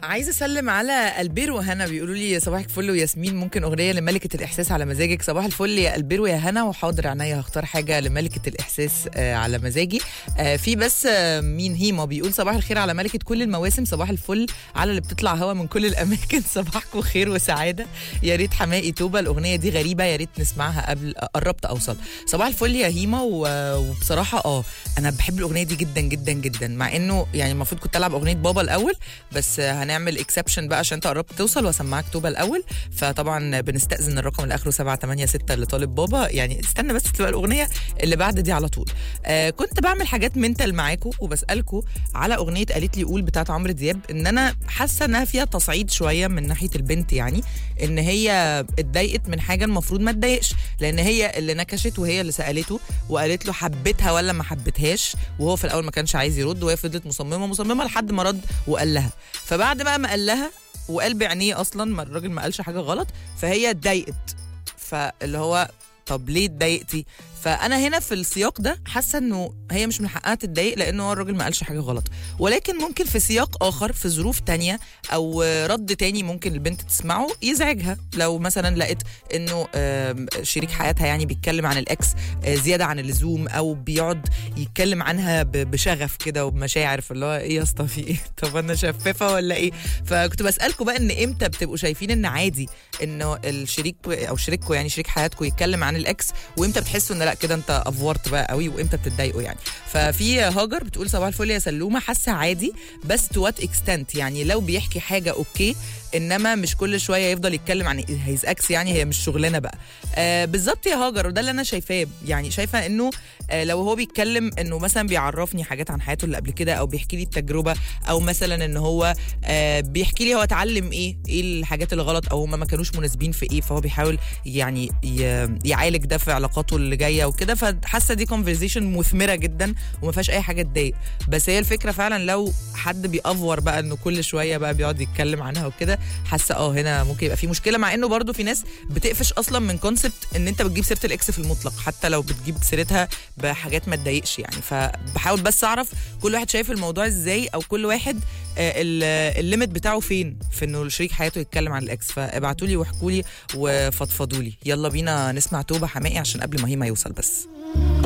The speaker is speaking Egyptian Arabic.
عايزه اسلم على البير وهنا بيقولوا لي صباحك فل وياسمين ممكن اغنيه لملكه الاحساس على مزاجك صباح الفل يا البير ويا هنا وحاضر عينيا هختار حاجه لملكه الاحساس آه على مزاجي آه في بس آه مين هيما بيقول صباح الخير على ملكه كل المواسم صباح الفل على اللي بتطلع هوا من كل الاماكن صباحكم خير وسعاده يا ريت حمائي توبه الاغنيه دي غريبه يا ريت نسمعها قبل قربت اوصل صباح الفل يا هيما و- وبصراحه اه انا بحب الاغنيه دي جدا جدا جدا مع انه يعني المفروض كنت العب اغنيه بابا الاول بس هنعمل اكسبشن بقى عشان انت قربت توصل واسمعك توبه الاول فطبعا بنستاذن الرقم اللي اخره 786 اللي طالب بابا يعني استنى بس تبقى الاغنيه اللي بعد دي على طول آه كنت بعمل حاجات منتل معاكم وبسالكم على اغنيه قالت لي قول بتاعت عمرو دياب ان انا حاسه انها فيها تصعيد شويه من ناحيه البنت يعني ان هي اتضايقت من حاجه المفروض ما تضايقش لان هي اللي نكشت وهي اللي سالته وقالت له حبيتها ولا ما حبيتهاش وهو في الاول ما كانش عايز يرد وهي فضلت مصممه مصممه لحد ما رد وقال لها فبعد بقى ما قال لها وقال بعينيه اصلا ما الراجل ما قالش حاجه غلط فهي اتضايقت فاللي هو طب ليه اتضايقتي فانا هنا في السياق ده حاسه انه هي مش من حقها تتضايق لانه هو الراجل ما قالش حاجه غلط ولكن ممكن في سياق اخر في ظروف تانية او رد تاني ممكن البنت تسمعه يزعجها لو مثلا لقيت انه آم، شريك حياتها يعني بيتكلم عن الاكس آه، زياده عن اللزوم او بيقعد يتكلم عنها ب- بشغف كده وبمشاعر فاللي هو ايه يا اسطى في ايه طب انا شفافه ولا ايه فكنت بسالكم بقى ان امتى بتبقوا شايفين ان عادي انه الشريك او شريككم يعني شريك حياتكم يتكلم عن الاكس وامتى بتحسوا ان لا كده انت افورت بقى قوي وامتى بتتضايقوا يعني ففي هاجر بتقول صباح الفل يا سلومه حاسه عادي بس تو وات اكستنت يعني لو بيحكي حاجه اوكي انما مش كل شويه يفضل يتكلم عن هيز اكس يعني هي مش شغلانه بقى آه بالظبط يا هاجر وده اللي انا شايفاه يعني شايفه انه آه لو هو بيتكلم انه مثلا بيعرفني حاجات عن حياته اللي قبل كده او بيحكي لي التجربه او مثلا ان هو آه بيحكي لي هو اتعلم ايه ايه الحاجات اللي غلط او هم ما كانوش مناسبين في ايه فهو بيحاول يعني ي- يعالج ده في علاقاته اللي جايه وكده فحاسه دي كونفرزيشن مثمره جدا وما فيهاش اي حاجه تضايق بس هي الفكره فعلا لو حد بيأفور بقى انه كل شويه بقى بيقعد يتكلم عنها وكده حاسه اه هنا ممكن يبقى في مشكله مع انه برضو في ناس بتقفش اصلا من كونسبت ان انت بتجيب سيره الاكس في المطلق حتى لو بتجيب سيرتها بحاجات ما تضايقش يعني فبحاول بس اعرف كل واحد شايف الموضوع ازاي او كل واحد آه، ال- الليميت بتاعه فين في انه شريك حياته يتكلم عن الاكس فابعتوا لي واحكوا لي وفضفضوا لي يلا بينا نسمع توبه حمائي عشان قبل ما هي ما يوصل بس